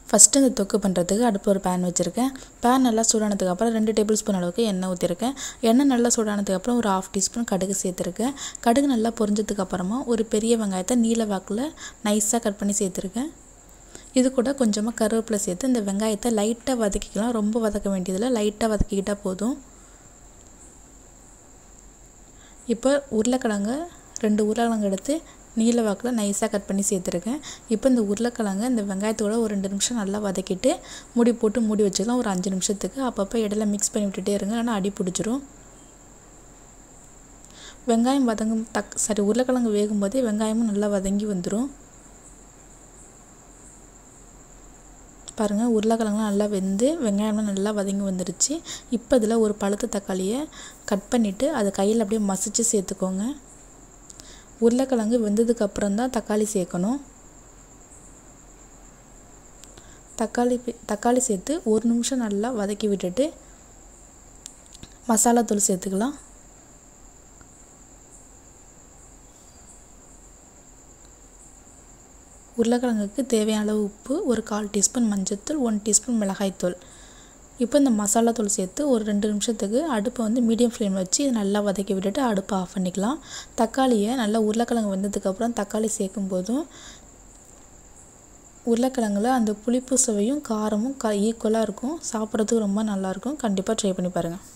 first இந்த தொக்கு பண்ணுறதுக்கு அடுப்பில் ஒரு பேன் வச்சுருக்கேன் பேன் நல்லா சூடானதுக்கு அப்புறம் ரெண்டு டேபிள் ஸ்பூன் அளவுக்கு எண்ணெய் ஊற்றிருக்கேன் எண்ணெய் நல்லா சூடானதுக்கு அப்புறம் ஒரு ஆஃப் டீஸ்பூன் கடுகு சேர்த்துருக்கேன் கடுகு நல்லா பொரிஞ்சதுக்கு அப்புறமா ஒரு பெரிய வெங்காயத்தை நீல வாக்கில் நைஸாக கட் பண்ணி சேர்த்துருக்கேன் இது கூட கொஞ்சமாக கருவேப்பிலை சேர்த்து இந்த வெங்காயத்தை லைட்டாக வதக்கிக்கலாம் ரொம்ப வதக்க வேண்டியதில்லை லைட்டாக வதக்கிக்கிட்டால் போதும் இப்போ உருளைக்கிழங்கு ரெண்டு உருளைக்கிழங்கு எடுத்து நீல வாக்கில் நைஸாக கட் பண்ணி சேர்த்துருக்கேன் இப்போ இந்த உருளைக்கிழங்கு இந்த வெங்காயத்தோட ஒரு ரெண்டு நிமிஷம் நல்லா வதக்கிட்டு மூடி போட்டு மூடி வச்சுக்கலாம் ஒரு அஞ்சு நிமிஷத்துக்கு அப்பப்போ இடையில மிக்ஸ் பண்ணி விட்டுட்டே இருங்க ஆனால் அடி பிடிச்சிரும் வெங்காயம் வதங்கும் தக் சாரி உருளைக்கிழங்கு வேகும்போதே வெங்காயமும் நல்லா வதங்கி வந்துடும் பாருங்கள் உருளைக்கிழங்குலாம் நல்லா வெந்து வெங்காயம்லாம் நல்லா வதங்கி வந்துருச்சு இப்போ இதில் ஒரு பழுத்த தக்காளியை கட் பண்ணிவிட்டு அதை கையில் அப்படியே மசித்து சேர்த்துக்கோங்க உருளைக்கிழங்கு வெந்ததுக்கு அப்புறம் தான் தக்காளி சேர்க்கணும் தக்காளி தக்காளி சேர்த்து ஒரு நிமிஷம் நல்லா வதக்கி விட்டுட்டு மசாலா தூள் சேர்த்துக்கலாம் உருளைக்கிழங்குக்கு தேவையான அளவு உப்பு ஒரு கால் டீஸ்பூன் மஞ்சள்தூள் ஒன் டீஸ்பூன் மிளகாய்த்தூள் இப்போ இந்த மசாலா தூள் சேர்த்து ஒரு ரெண்டு நிமிஷத்துக்கு அடுப்பை வந்து மீடியம் ஃப்ளேமில் வச்சு இதை நல்லா வதக்கி விட்டுட்டு அடுப்பை ஆஃப் பண்ணிக்கலாம் தக்காளியை நல்லா உருளைக்கிழங்கு வெந்ததுக்கப்புறம் தக்காளி சேர்க்கும் போதும் உருளைக்கிழங்குல அந்த புளிப்பு சுவையும் காரமும் க ஈக்குவலாக இருக்கும் சாப்பிட்றதுக்கு ரொம்ப நல்லாயிருக்கும் கண்டிப்பாக ட்ரை பண்ணி பாருங்கள்